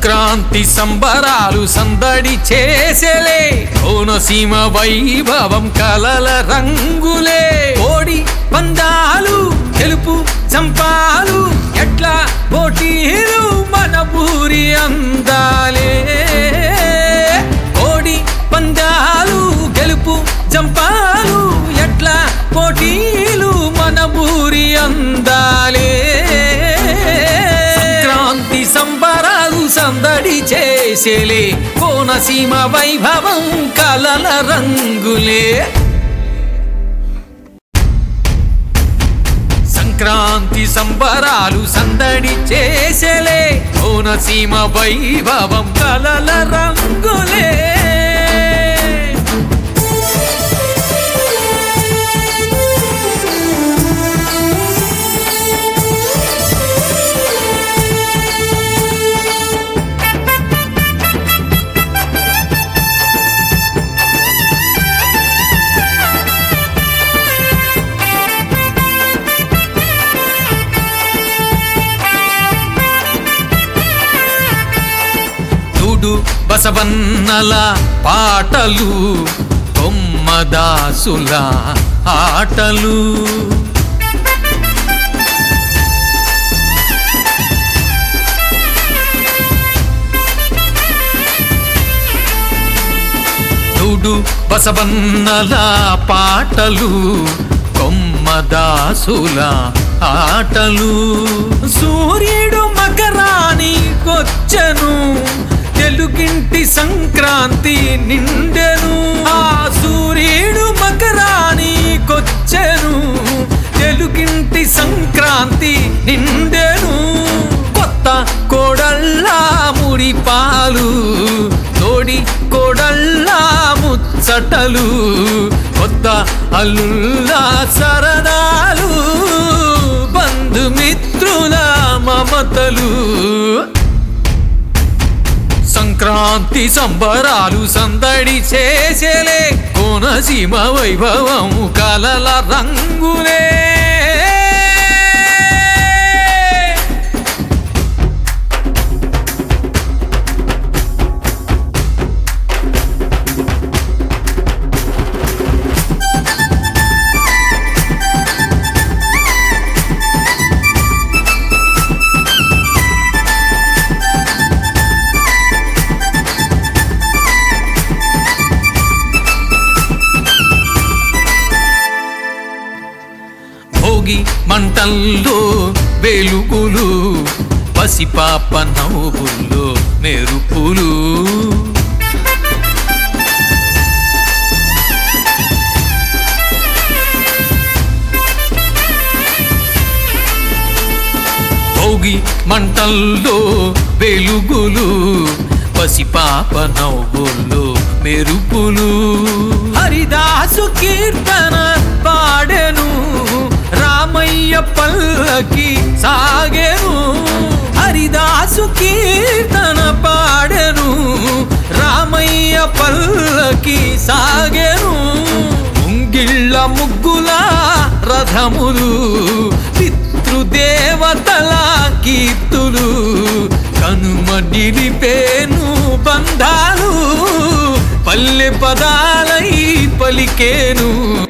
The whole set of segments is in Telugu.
సంక్రాంతి సంబరాలు సందడి చేసేలే కోనసీమ వైభవం కలల రంగులే కోడి పందాలు తెలుపు చంపాలు ఎట్లా పోటీలు మన పూరి అందాలే కోడి పందాలు గెలుపు చంపాలు ఎట్లా పోటీలు మన ఊరి అందాలే సంక్రాంతి సంబరాలు సందడి చేసేలే కోనసీమ వైభవం కలల రంగులే సంక్రాంతి సంబరాలు సందడి చేసేలే కోనసీమ వైభవం కలల రంగులే చూడు బసవన్నల పాటలు బొమ్మదాసుల ఆటలు చూడు బసవన్నల పాటలు కొమ్మదాసుల ఆటలు సూర్యుడు మకరానికొచ్చను తెలుగింటి సంక్రాంతి నిండెను ఆ సూర్యుడు మకరానికొచ్చెను తెలుగింటి సంక్రాంతి నిండెను కొత్త కోడల్లా ముడిపాలు తోడి కోడల్లా ముచ్చటలు కొత్త అల్లుల్లా సరదాలు బంధుమిత్రుల మమతలు సంక్రాంతి సంబరాలు సందడి చేసేలే కోనసీమ వైభవం కలల రంగులే భోగి మంటల్లో వెలుగులు పసిపాప నవ్వుల్లో మెరుపులు భోగి మంటల్లో వెలుగులు పసిపాప నవ్వుల్లో మెరుపులు హరిదాసు కీర్తన పాడెను రామయ్య పల్లకి సాగెను హరిదాసు కీర్తన పాడెను రామయ్య పల్లకి సాగెను ముంగిళ్ళ ముగ్గుల రథములు పితృదేవతల కీర్తులు కనుమ నిలిపేను బంధాలు పల్లె పదాలై పలికేను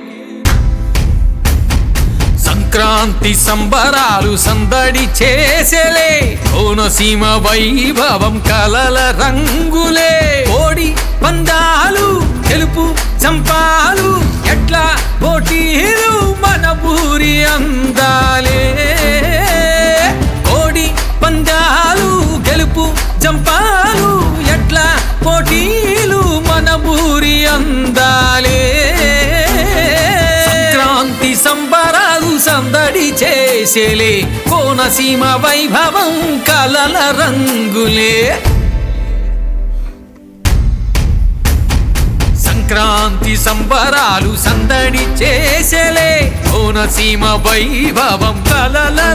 సంక్రాంతి సంబరాలు సందడి చేసేలే కోనసీమ వైభవం కలల రంగులే కోడి పందాలు తెలుపు చంపాలు ఎట్లా పోటీలు మన ఊరి అందాలే కోడి పందాలు గెలుపు చంపాలు ఎట్లా పోటీలు మన ఊరి అందాలే సంక్రాంతి సంబరాలు సందడి చేసేలే కోనసీమ వైభవం కలల రంగులే సంక్రాంతి సంబరాలు సందడి చేసేలే కోనసీమ వైభవం కలల